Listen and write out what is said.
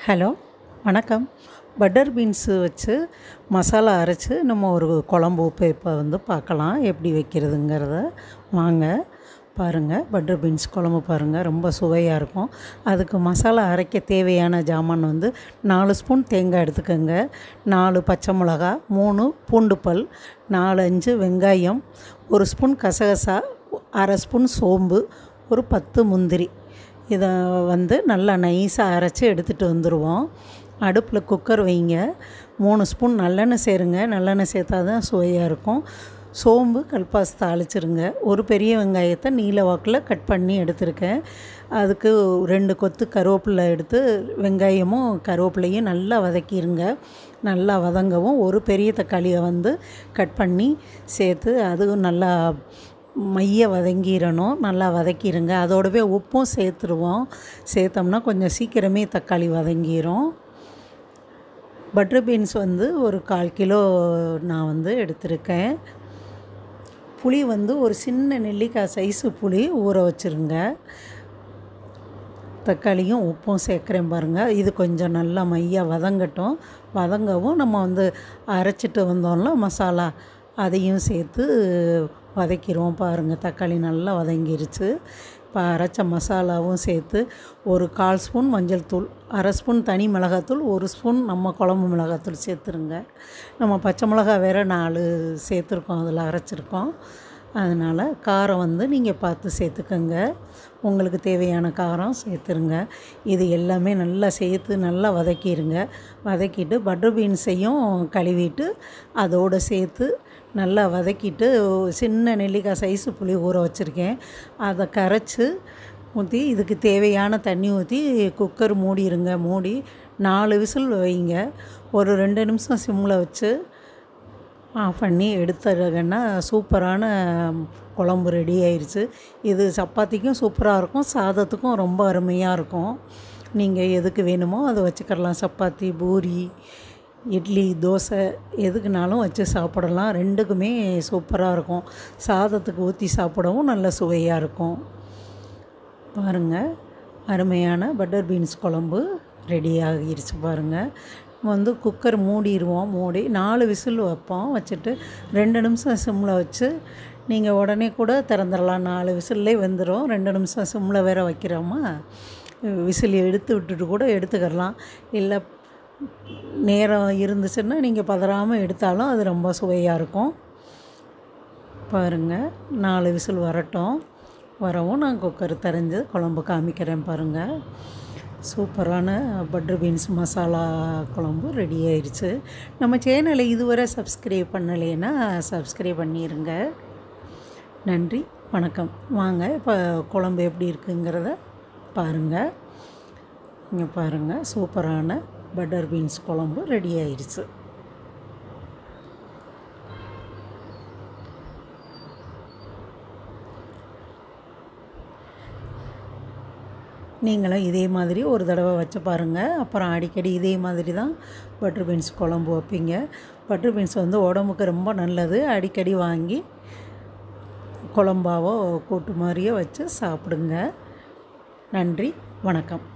hello வணக்கம் butter beans வச்சு மசாலா அரைச்சி நம்ம ஒரு குழம்பு இப்போ இப்போ வந்து பார்க்கலாம் எப்படி வைக்கிறதுங்கிறத வாங்க பாருங்கள் பட்டர் பீன்ஸ் குழம்பு பாருங்கள் ரொம்ப சுவையாக இருக்கும் அதுக்கு மசாலா அரைக்க தேவையான ஜாமான் வந்து நாலு ஸ்பூன் தேங்காய் எடுத்துக்கோங்க நாலு பச்சை மிளகா மூணு பூண்டு பல் நாலு அஞ்சு வெங்காயம் ஒரு ஸ்பூன் கசகசா அரை ஸ்பூன் சோம்பு ஒரு பத்து முந்திரி இதை வந்து நல்லா நைஸாக அரைச்சி எடுத்துகிட்டு வந்துடுவோம் அடுப்பில் குக்கர் வைங்க மூணு ஸ்பூன் நல்லெண்ணெய் சேருங்க நல்லெண்ணெய் சேர்த்தா தான் சுவையாக இருக்கும் சோம்பு கல்பாஸ் தாளிச்சிருங்க ஒரு பெரிய வெங்காயத்தை நீல வாக்கில் கட் பண்ணி எடுத்திருக்கேன் அதுக்கு ரெண்டு கொத்து கருவேப்பிலை எடுத்து வெங்காயமும் கருவேப்பிலையும் நல்லா வதக்கிடுங்க நல்லா வதங்கவும் ஒரு பெரிய தக்காளியை வந்து கட் பண்ணி சேர்த்து அதுவும் நல்லா மைய வதங்கிடணும் நல்லா வதக்கிடுங்க அதோடவே உப்பும் சேர்த்துருவோம் சேர்த்தோம்னா கொஞ்சம் சீக்கிரமே தக்காளி வதங்கிடும் பட்டர் பீன்ஸ் வந்து ஒரு கால் கிலோ நான் வந்து எடுத்திருக்கேன் புளி வந்து ஒரு சின்ன நெல்லிக்காய் சைஸு புளி ஊற வச்சுருங்க தக்காளியும் உப்பும் சேர்க்குறேன் பாருங்கள் இது கொஞ்சம் நல்லா மையாக வதங்கட்டும் வதங்கவும் நம்ம வந்து அரைச்சிட்டு வந்தோம்ல மசாலா அதையும் சேர்த்து வதக்கிடுவோம் பாருங்கள் தக்காளி நல்லா வதங்கிருச்சு இப்போ அரைச்ச மசாலாவும் சேர்த்து ஒரு கால் ஸ்பூன் மஞ்சள் தூள் அரை ஸ்பூன் தனி மிளகாத்தூள் ஒரு ஸ்பூன் நம்ம குழம்பு மிளகாத்தூள் சேர்த்துருங்க நம்ம பச்சை மிளகா வேறு நாலு சேர்த்துருக்கோம் அதில் அரைச்சிருக்கோம் அதனால் காரம் வந்து நீங்கள் பார்த்து சேர்த்துக்கோங்க உங்களுக்கு தேவையான காரம் சேர்த்துருங்க இது எல்லாமே நல்லா சேர்த்து நல்லா வதக்கிடுங்க வதக்கிட்டு பட்டர் பீன்ஸையும் கழுவிட்டு அதோடு சேர்த்து நல்லா வதக்கிட்டு சின்ன நெல்லிக்காய் சைஸு புளி ஊற வச்சுருக்கேன் அதை கரைச்சி ஊற்றி இதுக்கு தேவையான தண்ணி ஊற்றி குக்கர் மூடிடுங்க மூடி நாலு விசில் வைங்க ஒரு ரெண்டு நிமிஷம் சிம்மில் வச்சு ஆஃப் பண்ணி எடுத்துருங்கன்னா சூப்பரான குழம்பு ரெடி ஆயிடுச்சு இது சப்பாத்திக்கும் சூப்பராக இருக்கும் சாதத்துக்கும் ரொம்ப அருமையாக இருக்கும் நீங்கள் எதுக்கு வேணுமோ அதை வச்சுக்கிடலாம் சப்பாத்தி பூரி இட்லி தோசை எதுக்குனாலும் வச்சு சாப்பிடலாம் ரெண்டுக்குமே சூப்பராக இருக்கும் சாதத்துக்கு ஊற்றி சாப்பிடவும் நல்ல சுவையாக இருக்கும் பாருங்கள் அருமையான பட்டர் பீன்ஸ் குழம்பு ரெடி ஆகிருச்சு பாருங்கள் வந்து குக்கர் மூடிடுவோம் மூடி நாலு விசில் வைப்போம் வச்சுட்டு ரெண்டு நிமிஷம் சிம்மில் வச்சு நீங்கள் உடனே கூட திறந்துடலாம் நாலு விசில்லே வெந்துடும் ரெண்டு நிமிஷம் சிம்மில் வேற வைக்கிறோமா விசில் எடுத்து விட்டுட்டு கூட எடுத்துக்கிடலாம் இல்லை நேரம் இருந்துச்சுன்னா நீங்கள் பதறாமல் எடுத்தாலும் அது ரொம்ப சுவையாக இருக்கும் பாருங்கள் நாலு விசில் வரட்டும் வரவும் நான் குக்கர் தெரிஞ்சு குழம்பு காமிக்கிறேன் பாருங்கள் சூப்பரான பட்டர் பீன்ஸ் மசாலா குழம்பு ரெடி ஆயிடுச்சு நம்ம சேனலை இதுவரை சப்ஸ்கிரைப் பண்ணலைன்னா சப்ஸ்கிரைப் பண்ணிடுங்க நன்றி வணக்கம் வாங்க இப்போ குழம்பு எப்படி இருக்குங்கிறத பாருங்கள் இங்கே பாருங்கள் சூப்பரான பட்டர் பீன்ஸ் குழம்பு ரெடி ஆயிடுச்சு நீங்களும் இதே மாதிரி ஒரு தடவை வச்சு பாருங்கள் அப்புறம் அடிக்கடி இதே மாதிரி தான் பட்டர் பீன்ஸ் குழம்பு வைப்பீங்க பட்டர் பீன்ஸ் வந்து உடம்புக்கு ரொம்ப நல்லது அடிக்கடி வாங்கி குழம்பாவோ கூட்டு மாதிரியோ வச்சு சாப்பிடுங்க நன்றி வணக்கம்